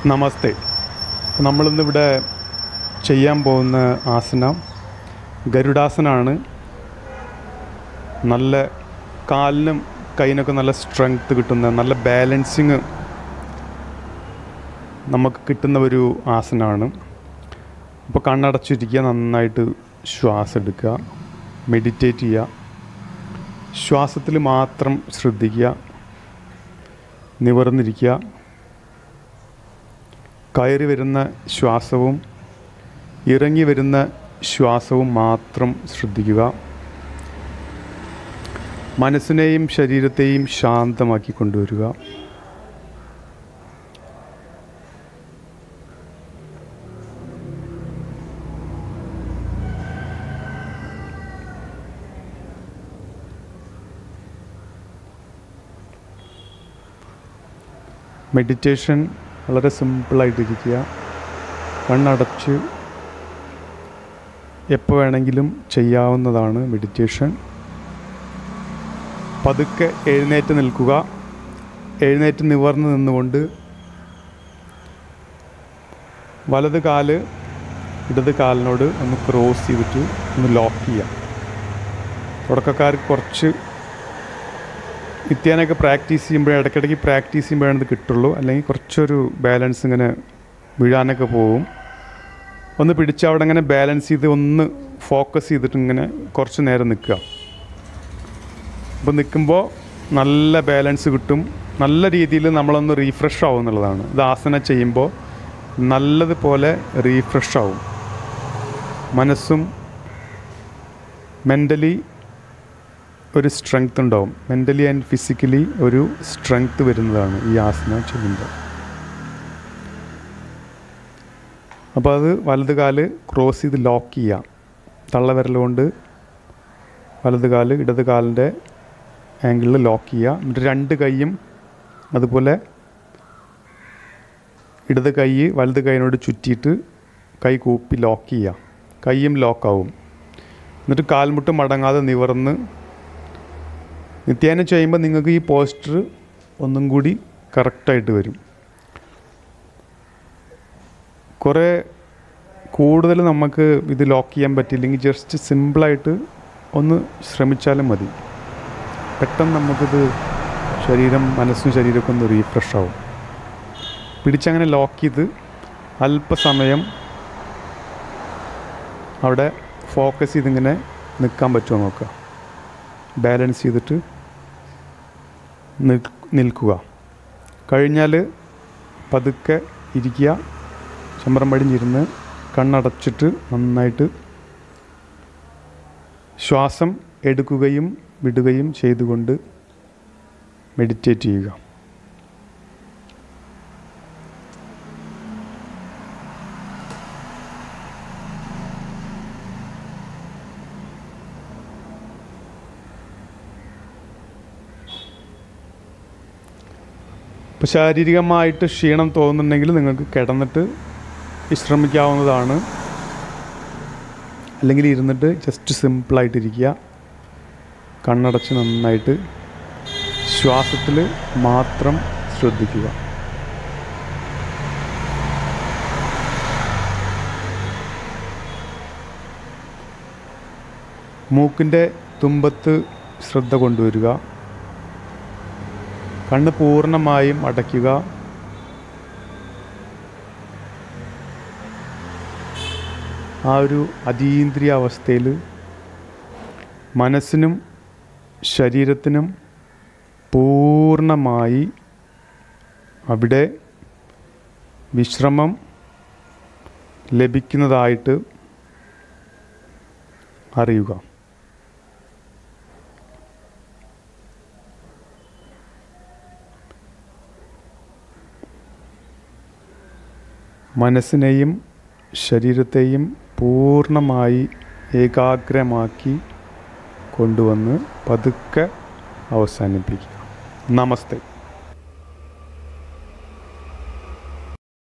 നമസ്തേ നമ്മളിന്നിവിടെ ചെയ്യാൻ പോകുന്ന ആസനം ഗരുഡാസനാണ് നല്ല കാലിനും കൈയിനൊക്കെ നല്ല സ്ട്രെങ്ത് കിട്ടുന്ന നല്ല ബാലൻസിങ് നമുക്ക് കിട്ടുന്ന ഒരു ആസനമാണ് അപ്പോൾ കണ്ണടച്ചിരിക്കുക നന്നായിട്ട് ശ്വാസം എടുക്കുക മെഡിറ്റേറ്റ് ചെയ്യുക ശ്വാസത്തിൽ മാത്രം ശ്രദ്ധിക്കുക നിവർന്നിരിക്കുക കയറി വരുന്ന ശ്വാസവും ഇറങ്ങി വരുന്ന ശ്വാസവും മാത്രം ശ്രദ്ധിക്കുക മനസ്സിനെയും ശരീരത്തെയും ശാന്തമാക്കി കൊണ്ടുവരിക മെഡിറ്റേഷൻ വളരെ സിമ്പിളായിട്ടിരിക്കുക കണ്ണടച്ച് എപ്പോൾ വേണമെങ്കിലും ചെയ്യാവുന്നതാണ് മെഡിറ്റേഷൻ പതുക്കെ എഴുന്നേറ്റ് നിൽക്കുക എഴുന്നേറ്റ് നിവർന്ന് നിന്നുകൊണ്ട് വലത് കാല് ഇടത് കാലിനോട് ഒന്ന് ക്രോസ് ചെയ്തിട്ട് ഒന്ന് ലോക്ക് ചെയ്യാം തുടക്കക്കാർക്ക് കുറച്ച് നിത്യാനൊക്കെ പ്രാക്ടീസ് ചെയ്യുമ്പോൾ ഇടയ്ക്കിടയ്ക്ക് പ്രാക്ടീസ് ചെയ്യുമ്പോഴാണ് ഇത് കിട്ടുള്ളൂ അല്ലെങ്കിൽ കുറച്ചൊരു ബാലൻസ് ഇങ്ങനെ വീഴാനൊക്കെ പോകും ഒന്ന് പിടിച്ച് അവിടെ ഇങ്ങനെ ബാലൻസ് ചെയ്ത് ഒന്ന് ഫോക്കസ് ചെയ്തിട്ട് ഇങ്ങനെ കുറച്ച് നേരം നിൽക്കുക അപ്പോൾ നിൽക്കുമ്പോൾ നല്ല ബാലൻസ് കിട്ടും നല്ല രീതിയിൽ നമ്മളൊന്ന് റീഫ്രഷ് ആവും എന്നുള്ളതാണ് ഇത് ആസന ചെയ്യുമ്പോൾ നല്ലതുപോലെ റീഫ്രഷ് ആവും മനസ്സും മെൻ്റലി ഒരു സ്ട്രെങ്ത് ഉണ്ടാവും മെൻ്റലി ആൻഡ് ഫിസിക്കലി ഒരു സ്ട്രെങ്ത് വരുന്നതാണ് ഈ ആസന ചെയ്യുമ്പോൾ അപ്പോൾ അത് വലത് കാല് ക്രോസ് ചെയ്ത് ലോക്ക് ചെയ്യാം തള്ളവിരൽ കൊണ്ട് വലത് കാല് ഇടത് കാലിൻ്റെ ആംഗിളിൽ ലോക്ക് ചെയ്യുക എന്നിട്ട് രണ്ട് കൈയും അതുപോലെ ഇടത് കൈ വലത് കൈയിനോട് ചുറ്റിയിട്ട് കൈ കൂപ്പി ലോക്ക് ചെയ്യുക കൈയും ലോക്കാവും എന്നിട്ട് കാൽമുട്ട് മടങ്ങാതെ നിവർന്ന് നിത്യേന ചെയ്യുമ്പോൾ നിങ്ങൾക്ക് ഈ പോസ്റ്റർ ഒന്നും കൂടി കറക്റ്റായിട്ട് വരും കുറേ കൂടുതൽ നമുക്ക് ഇത് ലോക്ക് ചെയ്യാൻ പറ്റില്ലെങ്കിൽ ജസ്റ്റ് സിമ്പിളായിട്ട് ഒന്ന് ശ്രമിച്ചാലും മതി പെട്ടെന്ന് നമുക്കിത് ശരീരം മനസ്സും ശരീരമൊക്കെ ഒന്ന് റീഫ്രഷ് ആവും പിടിച്ചങ്ങനെ ലോക്ക് ചെയ്ത് അല്പസമയം അവിടെ ഫോക്കസ് ചെയ്തിങ്ങനെ നിൽക്കാൻ പറ്റുമോ നോക്കുക ബാലൻസ് ചെയ്തിട്ട് നിൽ- നിൽക്കുക കഴിഞ്ഞാൽ പതുക്കെ ഇരിക്കുക ചമ്രം പടിഞ്ഞിരുന്ന് കണ്ണടച്ചിട്ട് നന്നായിട്ട് ശ്വാസം എടുക്കുകയും വിടുകയും ചെയ്തുകൊണ്ട് മെഡിറ്റേറ്റ് ചെയ്യുക ഇപ്പോൾ ശാരീരികമായിട്ട് ക്ഷീണം തോന്നുന്നുണ്ടെങ്കിൽ നിങ്ങൾക്ക് കിടന്നിട്ട് വിശ്രമിക്കാവുന്നതാണ് അല്ലെങ്കിൽ ഇരുന്നിട്ട് ജസ്റ്റ് സിമ്പിളായിട്ടിരിക്കുക കണ്ണടച്ച് നന്നായിട്ട് ശ്വാസത്തിൽ മാത്രം ശ്രദ്ധിക്കുക മൂക്കിൻ്റെ തുമ്പത്ത് ശ്രദ്ധ കൊണ്ടുവരിക കണ്ണ് പൂർണ്ണമായും അടയ്ക്കുക ആ ഒരു അതീന്ദ്രിയ അവസ്ഥയിൽ മനസ്സിനും ശരീരത്തിനും പൂർണ്ണമായി അവിടെ വിശ്രമം ലഭിക്കുന്നതായിട്ട് അറിയുക മനസ്സിനെയും ശരീരത്തെയും പൂർണ്ണമായി ഏകാഗ്രമാക്കി കൊണ്ടുവന്ന് പതുക്കെ അവസാനിപ്പിക്കുക നമസ്തേ